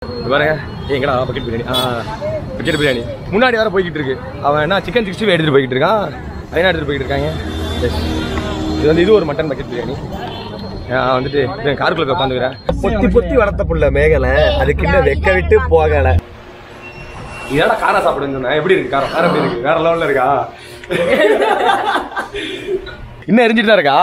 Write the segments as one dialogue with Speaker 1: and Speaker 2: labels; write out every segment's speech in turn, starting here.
Speaker 1: இது பாருங்க ஏய், எங்கடா பக்கெட் பிரியாணி ஆ பக்கெட் பிரியாணி முன்னாடி வேற போய்கிட்டு இருக்கு அவன் என்ன சிக்கன் சிக்ஸ்டி ஃபைவ் எடுத்துட்டு போய்கிட்டு இருக்கான் அதே எடுத்துட்டு போய்கிட்டு இருக்காங்க Yes. இது வந்து இது ஒரு மட்டன் பக்கெட் பிரியாணி நான் வந்துட்டு இது காருக்குள்ள உட்காந்துக்கிறேன் பொத்தி பொத்தி வளர்த்த புள்ள மேகலை அதுக்கு இன்னும் வெக்க விட்டு போகல இதோட காரம் சாப்பிடுன்னு சொன்னேன் எப்படி இருக்கு காரம் காரம் எப்படி இருக்கு வேற லெவல்ல இருக்கா இன்னும் எரிஞ்சிட்டு தான் இருக்கா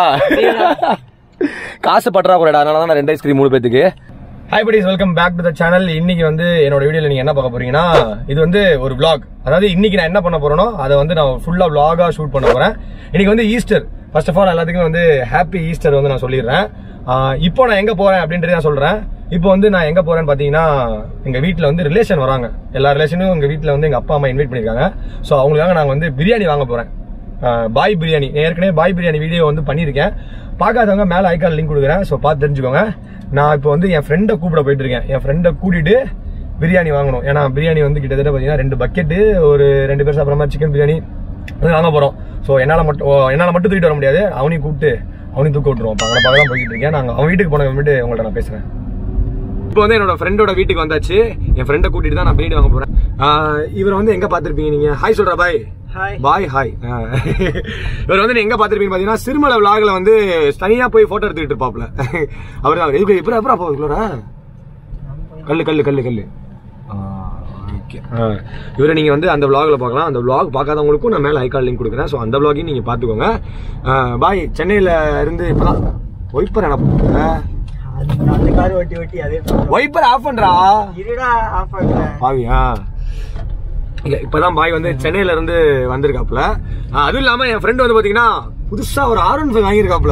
Speaker 1: காசு பற்றாக்குறைடா அதனால தான் நான் ரெண்டு ஐஸ்கிரீம் மூணு பேத்துக்கு hi buddies welcome back to the channel இன்னைக்கு வந்து என்னோட வீடியோல நீங்க என்ன பார்க்க போறீங்கன்னா இது வந்து ஒரு vlog அதாவது இன்னைக்கு நான் என்ன பண்ண போறேனோ அதை வந்து நான் ஃபுல்லா vlog-ஆ ஷூட் பண்ண போறேன் இன்னைக்கு வந்து ஈஸ்டர் ஃபர்ஸ்ட் ஆஃப் ஆல் எல்லாத்துக்குமே வந்து ஹாப்பி ஈஸ்டர் வந்து நான் சொல்லிடுறேன் ஆஹ் இப்போ நான் எங்க போறேன் அப்படின்றது நான் சொல்றேன் இப்போ வந்து நான் எங்க போறேன்னு பாத்தீங்கன்னா எங்க வீட்ல வந்து ரிலேஷன் வராங்க எல்லா ரிலேஷனும் எங்க வீட்ல வந்து எங்க அப்பா அம்மா இன்வைட் பண்ணிருக்காங்க ஸோ அவங்களுக்காக நாங்க வந்து பிரியாணி வாங்க போறேன் ஆஹ் பாய் பிரியாணி ஏற்கனவே பாய் பிரியாணி வீடியோ வந்து பண்ணியிருக்கேன் பார்க்காதவங்க மேலே ஐக்கான் லிங்க் கொடுக்குறேன் ஸோ பார்த்து தெரிஞ்சுக்கோங்க நான் இப்போ வந்து என் ஃப்ரெண்டை கூப்பிட போயிட்டு இருக்கேன் என் ஃப்ரெண்டை கூட்டிட்டு பிரியாணி வாங்கணும் ஏன்னா பிரியாணி வந்து கிட்டத்தட்ட பார்த்தீங்கன்னா ரெண்டு பக்கெட்டு ஒரு ரெண்டு பேர் சாப்பிட்ற மாதிரி சிக்கன் பிரியாணி வந்து வாங்க போகிறோம் ஸோ என்னால் மட்டும் ஓ, என்னால் மட்டும் தூக்கிட்டு வர முடியாது அவனையும் கூப்பிட்டு அவனையும் தூக்க விட்டுருவோம் அப்போ அவனை பார்க்க தான் போய்கிட்டு இருக்கேன் நாங்கள் அவன் வீட்டுக்கு போன விட்டு உங்கள்ட்ட நான் பேசுகிறேன் இப்போ வந்து என்னோட ஃப்ரெண்டோட வீட்டுக்கு வந்தாச்சு என் ஃப்ரெண்டை கூட்டிட்டு தான் நான் பிரியாணி வாங்க போறேன் ஆஹ் இவர் வந்து எங்க பாத்திருப்பீங்க நீங்க ஹாய் சொல்றா பாய்
Speaker 2: ஹாய்
Speaker 1: பாய் ஹாய் இவர் வந்து நீங்க எங்க பாத்திருப்பீங்க பாத்தீங்கன்னா சிறுமலை விலாக்ல வந்து தனியா போய் போட்டோ எடுத்துக்கிட்டு இருப்பாப்ல அவர் தான் இதுக்கு எப்படி அப்புறம் போகுதுலடா கல்லு கல்லு கல்லு கல்லு ஓகே இவரை நீங்க வந்து அந்த vlogல பார்க்கலாம் அந்த vlog பார்க்காதவங்களுக்கும் நான் மேல ஐகால் லிங்க் கொடுக்குறேன் ஸோ அந்த vlogகையும் நீங்க பாத்துக்கோங்க பாய் சென்னையில இருந்து இப்பதான் ஒய்ப்பர் என்ன பண்ணுற
Speaker 2: அந்த கார் ஓட்டி ஓட்டி அதே
Speaker 1: ஒய்ப்பர் ஆஃப் பண்றா
Speaker 2: இருடா ஆஃப் ஆகல
Speaker 1: பாவியா இல்ல இப்பதான் பாய் வந்து சென்னையில இருந்து வந்திருக்காப்ல ஆஹ் அதுவும் இல்லாம என் ஃப்ரெண்ட் வந்து பாத்தீங்கன்னா புதுசா ஒரு ஆர் ஒன் ஃபைவ் வாங்கியிருக்காப்ல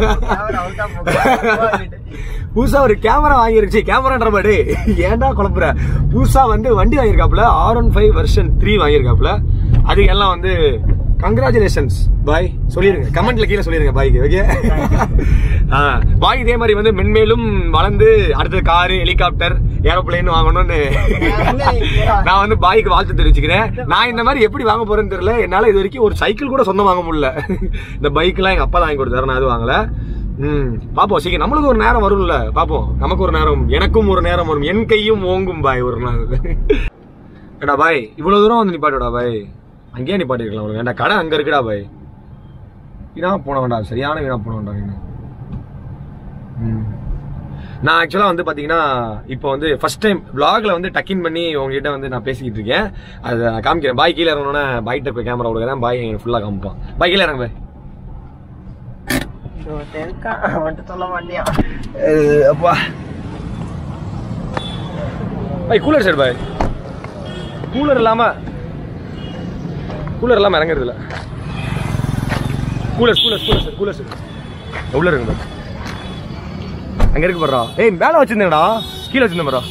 Speaker 1: புதுசா ஒரு கேமரா வாங்கிருச்சு கேமரான்ற மாதிரி ஏன்டா குழப்புற புதுசா வந்து வண்டி வாங்கியிருக்காப்ல R one five version three வாங்கியிருக்காப்ல அதுக்கு எல்லாம் வந்து கங்க்ராச்சுலேஷன்ஸ் பாய் சொல்லிருங்க கமெண்ட்ல கீழே சொல்லிருங்க பாய்க்கு ஓகே பாய் இதே மாதிரி வந்து மென்மேலும் வளர்ந்து அடுத்த காரு ஹெலிகாப்டர் ஏரோப்ளேன் வாங்கணும்னு நான் வந்து பாய்க்கு வாழ்த்து தெரிவிச்சுக்கிறேன் நான் இந்த மாதிரி எப்படி வாங்க போறேன்னு தெரியல என்னால இது வரைக்கும் ஒரு சைக்கிள் கூட சொந்தம் வாங்க முடியல இந்த பைக்லாம் எங்க அப்பா தான் வாங்கி கொடுத்தாரு நான் எதுவும் வாங்கல ம் பாப்போம் சீக்கிரம் நம்மளுக்கு ஒரு நேரம் வரும்ல பாப்போம் நமக்கு ஒரு நேரம் எனக்கும் ஒரு நேரம் வரும் என் கையும் ஓங்கும் பாய் ஒரு நாள் ஏடா பாய் இவ்வளவு தூரம் வந்து நிப்பாட்டுடா பாய் அங்கேயே நிப்பாட்டிருக்கலாம் உனக்கு வேண்டாம் கடை அங்க இருக்குடா பாய் வீணா போன வேண்டாம் சரியான வீணா போன வேண்டாம் வீணா ம். நான் ஆக்சுவலாக வந்து பார்த்தீங்கன்னா இப்போ வந்து ஃபர்ஸ்ட் டைம் vlogல வந்து டக்கின் பண்ணி உங்ககிட்ட வந்து நான் பேசிக்கிட்டு இருக்கேன் அதை நான் காமிக்கிறேன் பாய் கீழே இறங்கணுன்னே பாய்கிட்ட போய் கேமரா கொடுக்குறேன் பாய் ஃபுல்லாக காமிப்பான் பாய் கீழே இறங்க பாய்
Speaker 2: மட்டும் சொல்ல மாட்டியா
Speaker 1: அப்பா bye cooler sir bye cooler இல்லாம கூலர் இல்லாம இறங்குறது இல்ல cooler cooler cooler sir cooler sir உள்ள இருங்க பாய் அங்க இருக்கு பாருடா ஏய் மேல வச்சிருந்தேடா கீழே வச்சிருந்தேன் பாரா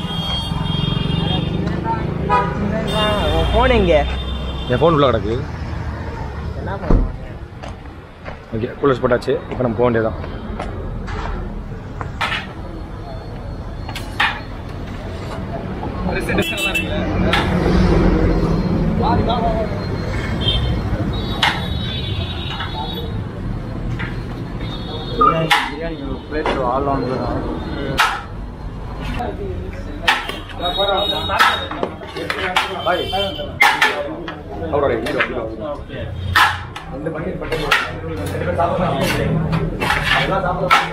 Speaker 2: உன் போன் எங்க
Speaker 1: என் ஃபோன் உள்ள கிடக்கு
Speaker 2: என்ன பண்ண
Speaker 1: ஓகே கூலர்ஸ் போட்டாச்சு இப்போ நம்ம போக வேண்டியதான்
Speaker 2: பிரியாணி பிளேட் ஆல் வாங்குறோம்
Speaker 1: அவரோட வீடு வந்து ரெண்டு மணி பட்டு ரெண்டு பேர் சாப்பிடுறாங்க அதெல்லாம்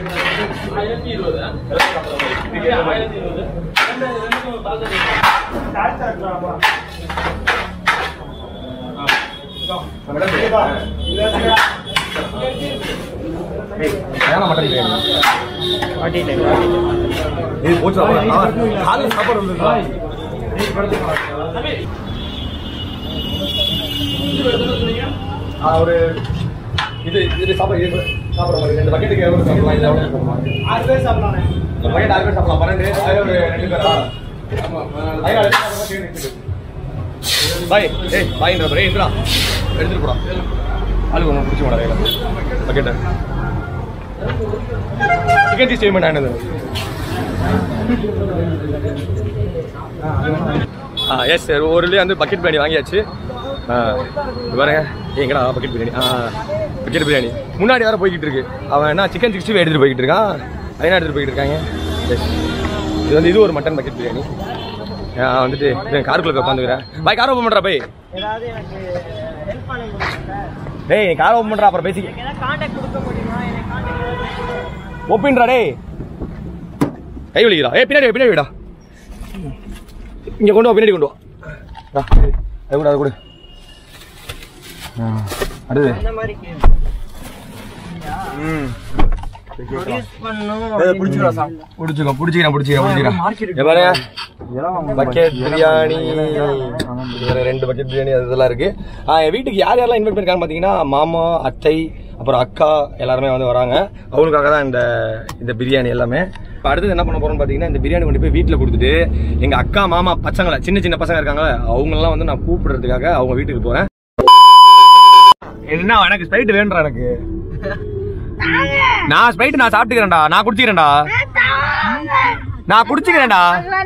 Speaker 1: மட்டன் பிரியாணி
Speaker 2: வாட்டிட்டேன்
Speaker 1: இது போச்சு காலையில் சாப்பாடு வந்துருக்கா ஒரு இது இது சாப்பிட இது சாப்பிட மாதிரி ரெண்டு பக்கெட்டுக்கு எவ்வளோ சாப்பிடலாம் இது எவ்வளோ சாப்பிடலாம்
Speaker 2: ஆறு பேர் சாப்பிடலாம்
Speaker 1: இந்த பக்கெட் ஆறு பேர் சாப்பிடலாம் பன்னெண்டு அதில் ஒரு ரெண்டு பேரா ஐயா ரெண்டு சாப்பிட மாதிரி இருக்குது பாய் ஏய் பாய்ன்ற பாய் எடுத்துடா எடுத்துட்டு போடா ஆளு ஒன்று பிடிச்சி போடா கையில் பக்கெட்டை சிக்கன் சீஸ் செய்ய ஆனது ஆ எஸ் சார் ஒரு இதுலயே வந்து பக்கெட் பிரியாணி வாங்கியாச்சு ஆ இது பாருங்க ஏய், எங்கடா பக்கெட் பிரியாணி ஆ பக்கெட் பிரியாணி முன்னாடி வேற போய்கிட்டு இருக்கு அவன் என்ன சிக்கன் சிக்ஸ்டி ஃபைவ் எடுத்துட்டு போய்கிட்டு இருக்கான் அதே எடுத்துட்டு போய்கிட்டு இருக்காங்க எஸ் இது வந்து இது ஒரு மட்டன் பக்கெட் பிரியாணி நான் வந்துட்டு என் காருக்குள்ள உட்காந்துக்கிறேன் பாய் கார் ஓப்பன் பண்ணுறா போய்
Speaker 2: ஏதாவது எனக்கு ஹெல்ப் பண்ண முடியுமா
Speaker 1: டேய் நீ கார் ஓப்பன் பண்ணுறா அப்புறம் பேசிக்க
Speaker 2: ஏதாவது காண்டாக்ட் கொடுக்க முடியுமா எனக்கு காண்டாக்ட்
Speaker 1: ஒப்பின்றா டேய் கை வலிக்கிறா ஏய் பின்னாடி வை, பின்னாடி விடா இங்க கொண்டு வா பின்னாடி கொண்டு வா டா, அது கூட அது கூட அடுத்து
Speaker 2: அந்த மாதிரி
Speaker 1: ம்
Speaker 2: ப்ரொடியூஸ் பண்ணும்
Speaker 1: பிடிச்சிக்கோ பிடிச்சிக்கிறேன் பிடிச்சிக்கிறேன் பிடிச்சிக்கிறேன் இங்க பாருங்க பக்கெட் பிரியாணி இதுல ரெண்டு பக்கெட் பிரியாணி அது இதெல்லாம் இருக்கு ஆ, என் வீட்டுக்கு யார் யாரெல்லாம் இன்வைட் பண்ணிருக்காங்க பார்த்தீங்கன்னா மாமா அத்தை அப்புறம் அக்கா எல்லாருமே வந்து வராங்க அவங்களுக்காக தான் இந்த இந்த பிரியாணி எல்லாமே இப்போ அடுத்தது என்ன பண்ண போறோம்னு பார்த்தீங்கன்னா இந்த பிரியாணி கொண்டு போய் வீட்டில் கொடுத்துட்டு எங்க அக்கா மாமா பசங்களை சின்ன சின்ன பசங்க இருக்காங்களே அவங்களெல்லாம் வந்து நான் கூப்பிடுறதுக்காக அவங்க வீட்டுக்கு போறேன் என்ன எனக்கு ஸ்பைட் வேணும்டா எனக்கு நான் ஸ்பைட் நான் சாப்பிட்டுக்கிறேன்டா நான் குடிச்சிக்கிறேன்டா நான் குடிச்சுக்கிறேன்டா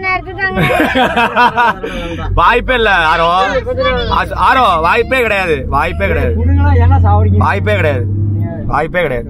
Speaker 1: வாய்ப்பே இல்ல ஆரோ ஆஸ்- ஆரோ வாய்ப்பே கிடையாது வாய்ப்பே கிடையாது
Speaker 2: ஏன்னா சாவடிங்க
Speaker 1: வாய்ப்பே கிடையாது வாய்ப்பே கிடையாது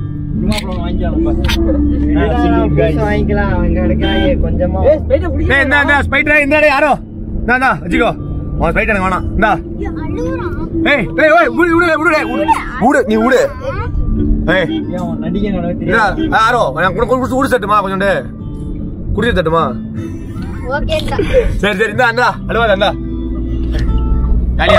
Speaker 2: வாங்கிக்கலாம் அவங்க எடுக்கிறாங்க கொஞ்சமா
Speaker 1: டேய் இந்த இந்த ஸ்பைட் இந்த டேய் யாரோ இந்தா இந்தா வச்சுக்கோ உன் ஸ்பைட் எனக்கு வேணாம் இந்தா ஏய் டேய் ஓய் விடு விடு விடு டேய், விடு விடு நீ விடு ஏய்
Speaker 2: நடிகை
Speaker 1: இந்தா யாரோ எனக்கு குடு குடு குடு தட்டுமா கொஞ்சோண்டு குடிச்சு தட்டுமா சரி சரி இந்தா இந்தா அழுவாத இந்தா யாரியா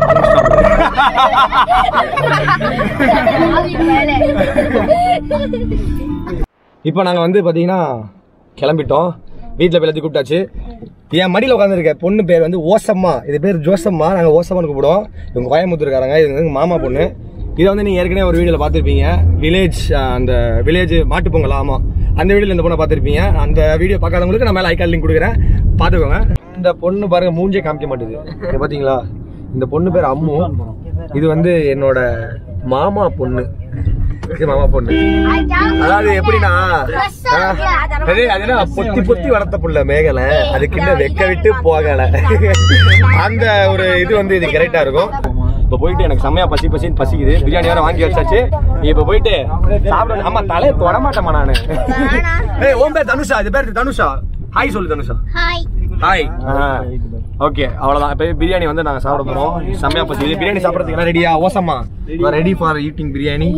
Speaker 1: இப்போ நாங்கள் வந்து பார்த்தீங்கன்னா கிளம்பிட்டோம் வீட்டில் போய் எல்லாத்தையும் கூப்பிட்டாச்சு என் மடியில் உட்காந்துருக்க பொண்ணு பேர் வந்து ஓசம்மா இது பேர் ஜோசம்மா நாங்கள் ஓசம்மான்னு கூப்பிடுவோம் இவங்க கோயம்புத்தூர்காரங்க இது வந்து மாமா பொண்ணு இதை வந்து நீங்கள் ஏற்கனவே ஒரு வீடியோவில் பார்த்துருப்பீங்க வில்லேஜ் அந்த வில்லேஜ் மாட்டு பொங்கல் ஆமாம் அந்த வீடியோவில் இந்த பொண்ணை பார்த்துருப்பீங்க அந்த வீடியோ பார்க்காதவங்களுக்கு நான் மேலே ஐக்கால் லிங்க் கொடுக்குறேன் பார்த்துக்கோங்க இந்த பொண்ணு பாருங்க மூஞ்சே காமிக்க மாட்டேது இங்க பார்த்தீங்களா இந்த பொண்ணு பேர் அம்மு இது வந்து என்னோட மாமா பொண்ணு இது மாமா பொண்ணு அதாவது எப்படின்னா ஆ, அது அது என்ன பொத்தி பொத்தி வளர்த்த புள்ள மேகலை அதுக்கு இன்னும் வெக்க விட்டு போகல அந்த ஒரு இது வந்து இது கரெக்டா இருக்கும் இப்ப போயிட்டு எனக்கு செம்மையா பசி பசின்னு பசிக்குது பிரியாணி வேற வாங்கி வச்சாச்சு நீ இப்ப போயிட்டு சாப்பிட ஆமா தலையை தொட மாட்டேமா நானு ஏய் உன் பேர் தனுஷா இது பேர் தனுஷா ஹாய் சொல்லு தனுஷா ஹாய் ஓகே அவ்வளவுதான் இப்ப பிரியாணி வந்து நாங்க சாப்பிட போறோம் செம்மையா பசி பிரியாணி சாப்பிடறதுக்கு எல்லாம் ரெடியா ஓசமா ready for eating biryani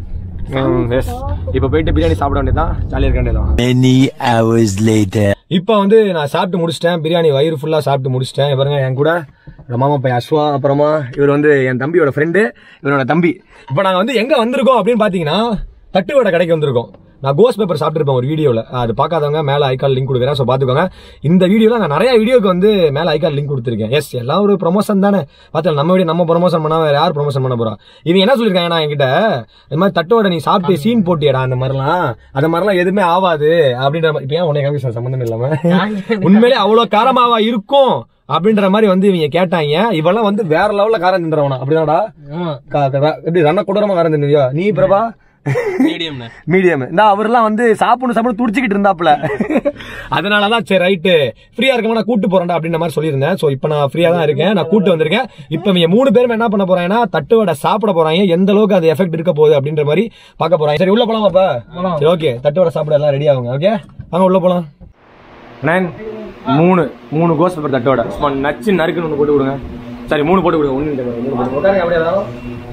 Speaker 1: yes இப்போ போயிட்டு பிரியாணி சாப்பிட வேண்டியதான் ஜாலியாக இருக்க வேண்டியதான்
Speaker 3: Many hours later.
Speaker 1: இப்போ வந்து நான் சாப்பிட்டு முடிச்சிட்டேன் பிரியாணி வயிறு ஃபுல்லாக சாப்பிட்டு முடிச்சிட்டேன் பாருங்க என் கூட என் மாமா பையன் அஸ்வா அப்புறமா இவர் வந்து என் தம்பியோட ஃப்ரெண்டு இவரோட தம்பி இப்போ நாங்கள் வந்து எங்கே வந்திருக்கோம் அப்படின்னு பார்த்தீங்கன்னா தட்டுவடை கடைக்கு வந்திருக்கோம் நான் கோஸ் பேப்பர் சாப்பிட்டுருப்பேன் ஒரு வீடியோவில் அது பார்க்காதவங்க மேலே ஐக்கால் லிங்க் கொடுக்குறேன் ஸோ பார்த்துக்கோங்க இந்த வீடியோவில் நான் நிறைய வீடியோக்கு வந்து மேலே ஐக்கால் லிங்க் கொடுத்துருக்கேன் எஸ் எல்லாம் ஒரு ப்ரொமோஷன் தானே பார்த்தா நம்ம வீடியோ நம்ம ப்ரொமோஷன் பண்ணா வேற யார் ப்ரொமோஷன் பண்ண போறா இவங்க என்ன சொல்லியிருக்காங்க நான் என்கிட்ட இந்த மாதிரி தட்டோட நீ சாப்பிட்டு சீன் போட்டியடா அந்த மாதிரிலாம் அந்த மாதிரிலாம் எதுவுமே ஆகாது அப்படின்ற மாதிரி இப்போ ஏன் உன்னை காமிக்க சம்மந்தம் இல்லாம உண்மையிலே அவ்வளவு காரமாவா இருக்கும் அப்படின்ற மாதிரி வந்து இவங்க கேட்டாங்க இவெல்லாம் வந்து வேற லெவல்ல காரம் தின்றவனா அப்படிதான்டா கா- கா- எப்படி ரன்ன கொடூரமா காரம் தின்னுவியா நீ பிரபா மீடியம் மீடியம் இந்த அவர்லாம் வந்து சாப்பிடணும் சாப்பிட துடிச்சிக்கிட்டு இருந்தாப்ல அதனாலதான் சரி ரைட்டு ஃப்ரீயா இருக்கமா நான் கூட்டு போறேன்டா அப்படின்ற மாதிரி சொல்லியிருந்தேன் சோ இப்போ நான் ஃப்ரீயா தான் இருக்கேன் நான் கூட்டு வந்திருக்கேன் இப்போ இவங்க மூணு பேரும் என்ன பண்ண போறாங்கன்னா தட்டு வடை சாப்பிட போறாங்க எந்த அளவுக்கு அது எஃபெக்ட் இருக்க போகுது அப்படின்ற மாதிரி பார்க்க போறாங்க சரி உள்ள போலாமாப்பா சரி ஓகே தட்டு வடை சாப்பிட எல்லாம் ரெடி ஆகுங்க ஓகே வாங்க உள்ள போலாம் நைன் மூணு மூணு கோஸ் பேப்பர் தட்டோட சும்மா நச்சு நறுக்குன்னு ஒன்று போட்டு விடுங்க சரி மூணு போட்டு விடுங்க ஒன்று மூணு போட்டு உட்காருங்க அப்படியே ஏதாவது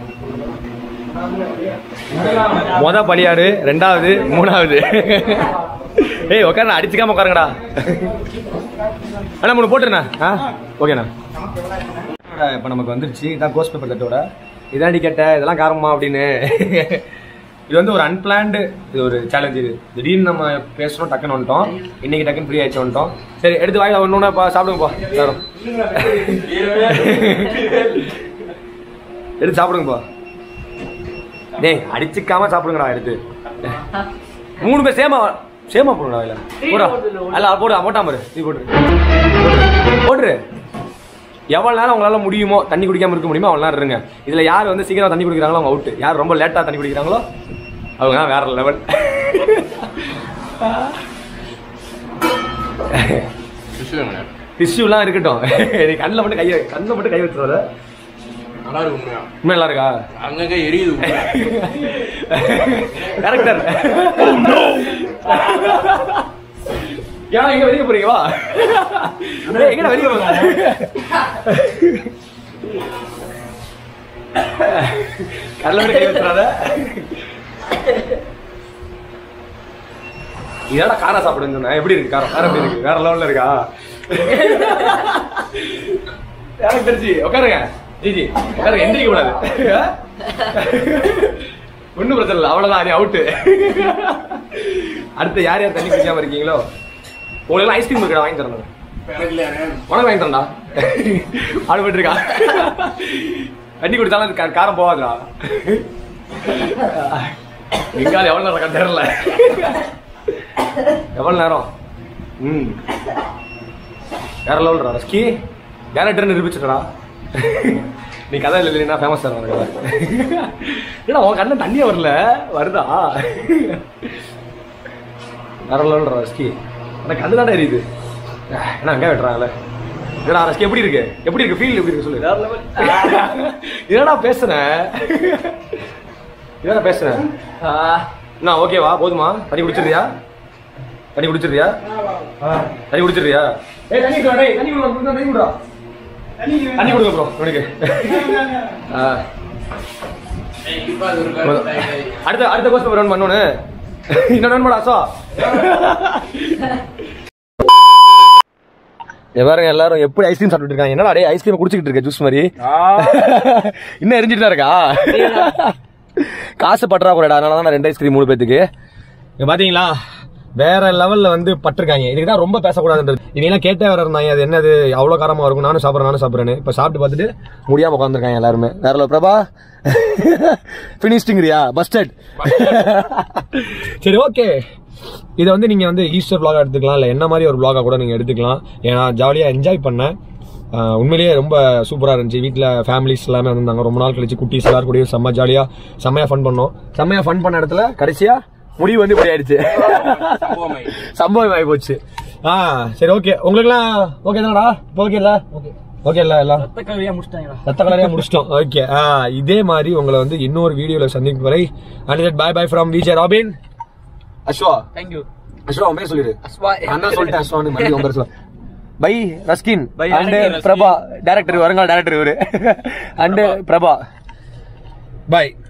Speaker 1: மொத பலியாடு ரெண்டாவது மூணாவது ஏய் உட்காருண்ணா அடிச்சுக்காம உட்காருங்கடா அண்ணா மூணு போட்டுருண்ணா ஆ ஓகேண்ணா இப்போ நமக்கு வந்துருச்சு இதான் கோஸ் பேப்பர் தட்டோட இதாண்டி கேட்ட இதெல்லாம் காரமா அப்படின்னு இது வந்து ஒரு அன்பிளான்டு இது ஒரு சேலஞ்ச் இது திடீர்னு நம்ம பேசுறோம் டக்குன்னு வந்துட்டோம் இன்னைக்கு டக்குன்னு ஃப்ரீ ஆயிடுச்சு வந்துட்டோம் சரி எடுத்து வாயில ஒன்று ஒன்று சாப்பிடுங்கப்பா எல்லாரும் எடுத்து சாப்பிடுங்கப்பா டேய் அடிச்சுக்காம சாப்பிடுங்கடா எடுத்து மூணு பேர் சேமா சேமா போடுடா இல்ல போடா அல்ல போடு போட்டா பாரு நீ போட்டு போட்டுரு எவ்வளவு நேரம் உங்களால முடியுமோ தண்ணி குடிக்காம இருக்க முடியுமோ அவ்வளவு நேரம் இருங்க இதுல யார் வந்து சீக்கிரம் தண்ணி குடிக்கிறாங்களோ அவங்க அவுட் யார் ரொம்ப லேட்டா தண்ணி குடிக்கிறாங்களோ அவங்க தான் வேற லெவல் டிஷ்யூலாம் இருக்கட்டும் நீ கண்ணில் மட்டும் கையை கண்ணில் மட்டும் கை வச்சுருவாரு
Speaker 4: நல்லா இருக்கு உண்மையா
Speaker 1: உண்மை நல்லா இருக்கா
Speaker 4: அங்கங்க எரியுது உண்மையா.
Speaker 1: கரெக்டர் ஏன் எங்க வெளிய போறீங்க வா ஏய், எங்கடா வெளிய போறீங்க கடல விட கை வச்சுறாத இதோட காரம் சாப்பிடுங்க சொன்னேன் எப்படி இருக்கு காரம் காரம் எப்படி இருக்கு வேற லெவல்ல இருக்கா எனக்கு தெரிஞ்சு உட்காருங்க ஜிஜி உட்காருங்க எந்திரிக்க கூடாது ஒன்றும் பிரச்சனை இல்லை அவ்வளோதான் நீ அவுட்டு அடுத்து யார் யார் தண்ணி குடிக்காம இருக்கீங்களோ உங்களுக்கு ஐஸ்கிரீம் இருக்கா வாங்கி தரணும்
Speaker 4: எனக்கு இல்லையா
Speaker 1: உனக்கு வாங்கி தரண்டா ஆடுபட்டு இருக்கா தண்ணி குடிச்சாலும் அது கா- காரம் போகாதுடா எங்கால எவ்வளோ நேரம் தெரியல எவ்வளோ நேரம் ம் வேற லெவல்டா ரஸ்கி டேரக்டர் நிரூபிச்சுட்டா நீ கதை இல்லைன்னா ஃபேமஸ் சார் உனக்கு கதை ஏன்னா உன் கண்ணு தண்ணியே வரல வருதா வேற லெவல்டா ரஸ்கி எனக்கு கண்ணு தானே எரியுது என்ன அங்கே வெட்டுறாங்கல்ல என்னடா ரஸ்கி எப்படி இருக்கு எப்படி இருக்கு ஃபீல் எப்படி இருக்கு சொல்லு வேற லெவல் என்னடா பேசுனேன் என்னடா பேசுனேன் என்ன ஓகேவா போதுமா தண்ணி குடிச்சிருக்கியா தண்ணி குடிச்சிருக்கியா தண்ணி குடிச்சிருக்கியா ஏய் தண்ணி குடுடா டேய் தண்ணி குடுடா குடுடா தண்ணி குடுடா தண்ணி கொடுங்க ப்ரோ உனக்கு ஆ. அடுத்த அடுத்த கோஸ்ட் ரன் பண்ணோன்னு இன்னொரு ரன் பண்ண அசோ பாருங்க எல்லாரும் எப்படி ஐஸ்கிரீம் சாப்பிட்டு இருக்காங்க என்னடா டேய் ஐஸ்கிரீம் குடிச்சிட்டு இருக்க ஜூஸ் மாதிரி இன்னும் எரிஞ்சிட்டு தான் இருக்கா காசு பற்றாக்குறைடா அதனால தான் நான் ரெண்டு ஐஸ்கிரீம் மூணு பேத்துக்கு இங்க பாத்தீங்களா வேற லெவல்ல வந்து பட்டிருக்காங்க இதுக்கு தான் ரொம்ப பேசக்கூடாதுன்றது இவங்க கேட்டே வேற இருந்தாங்க அது என்னது அவ்வளவு காரமா இருக்கும் நானும் சாப்பிட்றேன் நானும் சாப்பிட்றேன்னு இப்ப சாப்பிட்டு பார்த்துட்டு முடியாம உட்காந்துருக்காங்க எல்லாருமே வேற level. பிரபா பினிஷ்டிங்கிறியா பஸ்டட் சரி ஓகே இதை வந்து நீங்க வந்து ஈஸ்டர் vlog எடுத்துக்கலாம் இல்ல என்ன மாதிரி ஒரு vlog கூட நீங்க எடுத்துக்கலாம் ஏன்னா ஜாலியா என்ஜாய் பண்ணேன் ஆஹ் உண்மையிலேயே ரொம்ப சூப்பரா இருந்துச்சு வீட்ல ஃபேமிலிஸ் எல்லாமே வந்திருந்தாங்க ரொம்ப நாள் கழிச்சு குட்டீஸ் எல்லாரும் கூடயும் செம்ம ஜாலியா செம்மையா ஃபன் பண்ணோம் செம்மையா ஃபன் பண்ண இடத்துல கடைசியா முடிவு வந்து இப்படி ஆயிடுச்சு சம்பவம் ஆகி போச்சு ஆ சரி ஓகே உங்களுக்குலாம் ஓகே தானடா ஓகே இல்ல ஓகே இல்ல எல்லாம் ரத்த கலரையா முடிச்சிட்டோம் ஓகே ஆ இதே மாதிரி உங்களை வந்து இன்னொரு வீடியோல சந்திக்கும் வரை and bye bye from Vijay Robin Ashwa
Speaker 2: thank you
Speaker 1: Ashwa உன் பேர் சொல்லிடு
Speaker 2: அஸ்வா.
Speaker 1: நான் தான் சொல்லிட்டேன் அஸ்வான்னு மறுபடியும் உன் பேர் சொல்ல by Raskin
Speaker 2: By
Speaker 1: and
Speaker 2: director Raskin.
Speaker 1: Prabha director வருங்கால டைரக்டர் இவரு அண்ட் பிரபா பாய்